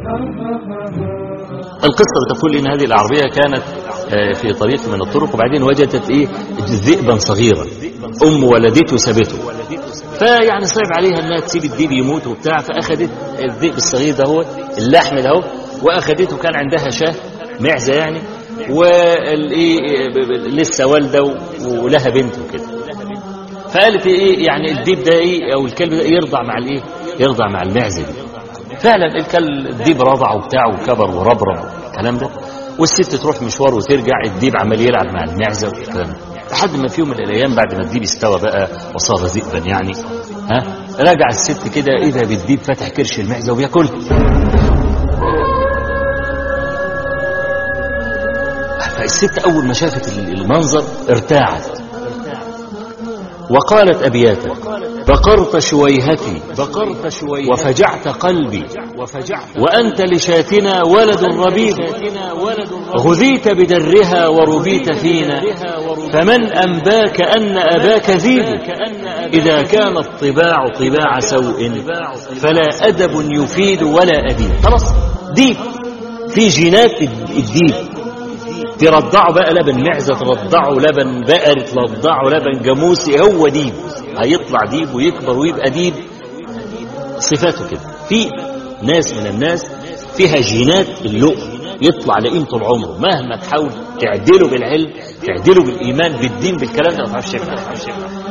القصة بتقول إن هذه العربية كانت آه، في طريق من الطرق وبعدين وجدت إيه ذئبا صغيرا أم ولدته سابته فيعني صعب عليها انها تسيب الديب يموت وبتاع فاخذت الذئب الصغير ده هو اللحم ده هو واخذته كان عندها شاه معزه يعني والايه لسه والده ولها بنت وكده فقالت ايه يعني الديب ده ايه او الكلب ده يرضع مع الايه يرضع مع المعزه دي فعلا الكلب الديب رضع وبتاع وكبر وربرب الكلام ده والست تروح مشوار وترجع الديب عمال يلعب مع المعزه والكلام ده لحد ما في يوم من الايام بعد ما الديب استوى بقى وصار ذئبا يعني ها رجع الست كده ايه ده بالديب فتح كرش المعزه وبياكلها فالست اول ما شافت المنظر ارتاعت وقالت أبياتا بقرت شويهتي بقرت شويهتي وفجعت قلبي وفجعت وأنت لشاتنا ولد ربيب غذيت بدرها وربيت فينا فمن أنباك أن أباك ذيب إذا كان الطباع طباع سوء فلا أدب يفيد ولا أديب خلاص ديب في جينات الديب ترضعوا بقى لبن معزة ترضعوا لبن بقر ترضعوا لبن جاموسي هو ديب هيطلع ديب ويكبر ويبقى ديب صفاته كده في ناس من الناس فيها جينات اللؤم يطلع لقيم طول عمره مهما تحاول تعدله بالعلم تعدله بالإيمان بالدين بالكلام ده ما تعرفش